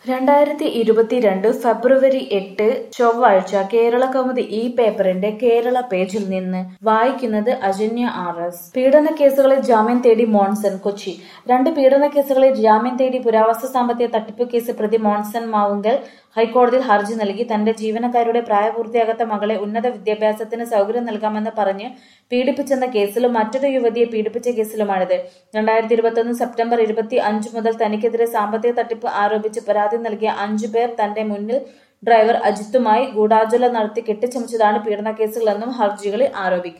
രണ്ടായിരത്തി ഇരുപത്തിരണ്ട് ഫെബ്രുവരി എട്ട് ചൊവ്വാഴ്ച കേരളകൗമുദി ഈ പേപ്പറിന്റെ കേരള പേജിൽ നിന്ന് വായിക്കുന്നത് അജന്യ ആർ എസ് പീഡനക്കേസുകളിൽ ജാമ്യം തേടി മോൺസൺ കൊച്ചി രണ്ട് പീഡനക്കേസുകളിൽ ജാമ്യം തേടി പുരാവസ്തു സാമ്പത്തിക തട്ടിപ്പ് കേസ് പ്രതി മോൺസൺ മാവുങ്കൽ ഹൈക്കോടതിയിൽ ഹർജി നൽകി തന്റെ ജീവനക്കാരുടെ പ്രായപൂർത്തിയാകാത്ത മകളെ ഉന്നത വിദ്യാഭ്യാസത്തിന് സൗകര്യം നൽകാമെന്ന് പറഞ്ഞ് പീഡിപ്പിച്ചെന്ന കേസിലും മറ്റൊരു യുവതിയെ പീഡിപ്പിച്ച കേസിലുമാണിത് രണ്ടായിരത്തി ഇരുപത്തൊന്ന് സെപ്റ്റംബർ ഇരുപത്തി അഞ്ച് മുതൽ തനിക്കെതിരെ സാമ്പത്തിക തട്ടിപ്പ് ആരോപിച്ച് പരാതി നൽകിയ അഞ്ചു പേർ തന്റെ മുന്നിൽ ഡ്രൈവർ അജിത്തുമായി ഗൂഢാലോചന നടത്തി കെട്ടിച്ചമച്ചതാണ് പീഡനക്കേസുകളെന്നും ഹർജികളിൽ ആരോപിക്കുന്നു